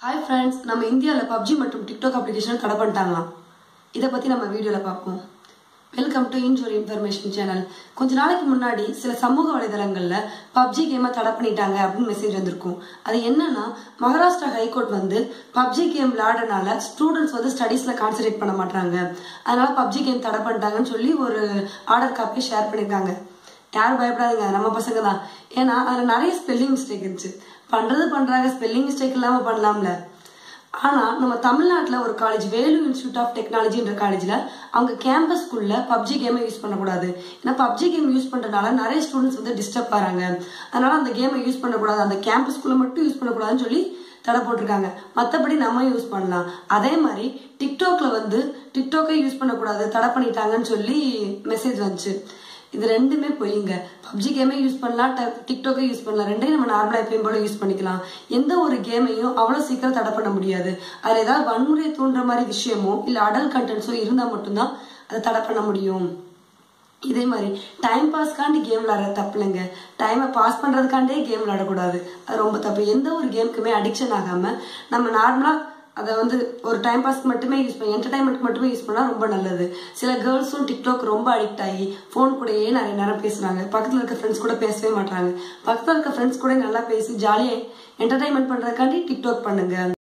hi friends நம்ம இந்தியாவில் PUBG மற்றும் டிக்டாக் அப்ளிகேஷன் தடை பண்ணிட்டாங்களாம் இதை பற்றி நம்ம வீடியோவில் பார்ப்போம் வெல்கம் டு இன்ஜோர் இன்ஃபர்மேஷன் சேனல் கொஞ்ச நாளைக்கு முன்னாடி சில சமூக வலைதளங்களில் பப்ஜி கேமை தடை பண்ணிட்டாங்க அப்படின்னு மெசேஜ் வந்திருக்கும் அது என்னன்னா மகாராஷ்டிரா ஹைகோர்ட் வந்து பப்ஜி கேம் விளையாடுறதுனால ஸ்டூடெண்ட்ஸ் வந்து ஸ்டடீஸில் கான்சன்ட்ரேட் பண்ண மாட்டாங்க அதனால பப்ஜி கேம் தடை பண்ணிட்டாங்கன்னு சொல்லி ஒரு ஆர்டர் காப்பி ஷேர் பண்ணியிருக்காங்க யாரும் பயப்படாதீங்க நம்ம பசங்க தான் ஏன்னா அதில் நிறைய ஸ்பெல்லிங் மிஸ்டேக் இருந்துச்சு பண்றது பண்றாங்க ஸ்பெல்லிங் மிஸ்டேக் இல்லாம பண்ணலாம்ல ஆனா நம்ம தமிழ்நாட்டுல ஒரு காலேஜ் வேலு இன்ஸ்டியூட் ஆஃப் டெக்னாலஜின்ற காலேஜ்ல அவங்க கேம்பஸ்குள்ள பப்ஜி கேமை யூஸ் பண்ணக்கூடாது ஏன்னா பப்ஜி கேம் யூஸ் பண்றதுனால நிறைய ஸ்டூடெண்ட்ஸ் வந்து டிஸ்டர்ப் ஆறாங்க அதனால அந்த கேமை யூஸ் பண்ணக்கூடாது அந்த கேம்பஸ்குள்ள மட்டும் யூஸ் பண்ணக்கூடாதுன்னு சொல்லி தடை போட்டிருக்காங்க மற்றபடி நம்ம யூஸ் பண்ணலாம் அதே மாதிரி டிக்டாக்ல வந்து டிக்டாக்கை யூஸ் பண்ணக்கூடாது தடை பண்ணிட்டாங்கன்னு சொல்லி மெசேஜ் வந்துச்சு இது ரெண்டுமே பொய்யுங்க பப்ஜி கேமே யூஸ் பண்ணலாம் டிக்டாக்கை யூஸ் பண்ணலாம் ரெண்டையும் நம்ம நார்மலாக எப்பயும் போல யூஸ் பண்ணிக்கலாம் எந்த ஒரு கேமையும் அவ்வளோ சீக்கிரம் தடை பண்ண முடியாது அதில் ஏதாவது வன்முறையை தூண்டுற மாதிரி விஷயமோ இல்லை அடல் கண்டென்ட்ஸோ இருந்தால் மட்டும்தான் அதை தடை பண்ண முடியும் இதே மாதிரி டைம் பாஸ்க்காண்டி கேம் விளையாடுறது தப்பு இல்லைங்க டைமை பாஸ் பண்ணுறதுக்காண்டே கேம் விளையாடக்கூடாது அது ரொம்ப தப்பு எந்த ஒரு கேமுக்குமே அடிக்ஷன் ஆகாமல் நம்ம நார்மலாக அதை வந்து ஒரு டைம் பாஸ்க்கு மட்டுமே யூஸ் பண்ணி என்டர்டைன்மெண்ட் மட்டுமே யூஸ் பண்ணால் ரொம்ப நல்லது சில கேர்ள்ஸும் டிக்டாக் ரொம்ப அடிக்ட் ஆகி ஃபோன் கூடயே நிறைய நேரம் பேசுகிறாங்க பக்கத்தில் இருக்க ஃப்ரெண்ட்ஸ் கூட பேசவே மாட்டாங்க பக்கத்தில் இருக்க ஃப்ரெண்ட்ஸ் கூட நல்லா பேசி ஜாலியாக என்டர்டைன்மெண்ட் பண்ணுறதுக்காண்டி டிக்டாக் பண்ணுங்க